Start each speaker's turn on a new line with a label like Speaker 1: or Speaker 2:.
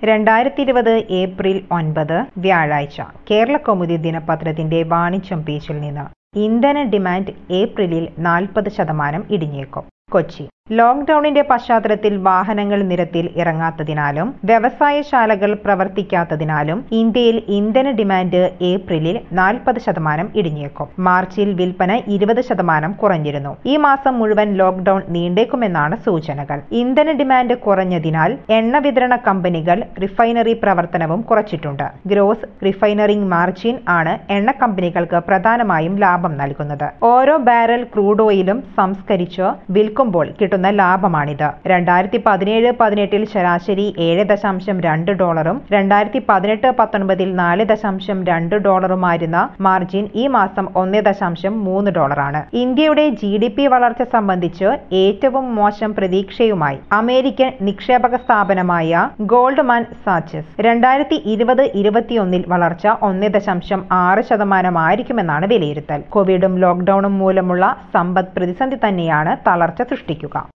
Speaker 1: രണ്ടായിരത്തി ഇരുപത് ഏപ്രിൽ ഒൻപത് വ്യാഴാഴ്ച കേരള കൗമുദി ദിനപത്രത്തിന്റെ വാണിജ്യം പേജിൽ നിന്ന് ഇന്ധന ഡിമാൻഡ് ഏപ്രിലിൽ നാൽപ്പത് ശതമാനം ഇടിഞ്ഞേക്കും കൊച്ചി ലോക്ഡൌണിന്റെ പശ്ചാത്തലത്തിൽ വാഹനങ്ങൾ നിരത്തിൽ ഇറങ്ങാത്തതിനാലും വ്യവസായശാലകൾ പ്രവർത്തിക്കാത്തതിനാലും ഇന്ത്യയിൽ ഇന്ധന ഡിമാൻഡ് ഏപ്രിലിൽ നാൽപ്പത് ശതമാനം ഇടിഞ്ഞേക്കും മാർച്ചിൽ വിൽപ്പന ഇരുപത് ശതമാനം കുറഞ്ഞിരുന്നു ഈ മാസം മുഴുവൻ ലോക്ഡൌൺ നീണ്ടേക്കുമെന്നാണ് സൂചനകൾ ഇന്ധന ഡിമാൻഡ് കുറഞ്ഞതിനാൽ എണ്ണ വിതരണ കമ്പനികൾ റിഫൈനറി പ്രവർത്തനവും കുറച്ചിട്ടുണ്ട് ഗ്രോസ് റിഫൈനറിംഗ് മാർജിൻ ആണ് എണ്ണ കമ്പനികൾക്ക് പ്രധാനമായും ലാഭം നൽകുന്നത് ഓരോ ബാരൽ ക്രൂഡ് ഓയിലും സംസ്കരിച്ച് വിൽക്കുമ്പോൾ കിട്ടുന്ന ലാഭമാണിത് രണ്ടായിരത്തി പതിനേഴ് പതിനെട്ടിൽ ശരാശരി ഏഴ് ദശാംശം രണ്ട് ഡോളറും രണ്ടായിരത്തി പതിനെട്ട് പത്തൊൻപതിൽ നാല് ദശാംശം രണ്ട് ഡോളറുമായിരുന്ന മാർജിൻ ഈ മാസം ഒന്ന് ദശാംശം മൂന്ന് ഡോളറാണ് ഇന്ത്യയുടെ ജി ഡി പി വളർച്ച സംബന്ധിച്ച് ഏറ്റവും മോശം പ്രതീക്ഷയുമായി അമേരിക്കൻ നിക്ഷേപക സ്ഥാപനമായ ഗോൾഡ്മാൻ സാച്ചസ് രണ്ടായിരത്തി ഇരുപത് ഇരുപത്തിയൊന്നിൽ വളർച്ച ഒന്ന് ദശാംശം ആറ് ശതമാനമായിരിക്കുമെന്നാണ് വിലയിരുത്തൽ കോവിഡും ലോക്ഡൌണും മൂലമുള്ള സമ്പദ് പ്രതിസന്ധി തന്നെയാണ് തളർച്ച സൃഷ്ടിക്കുക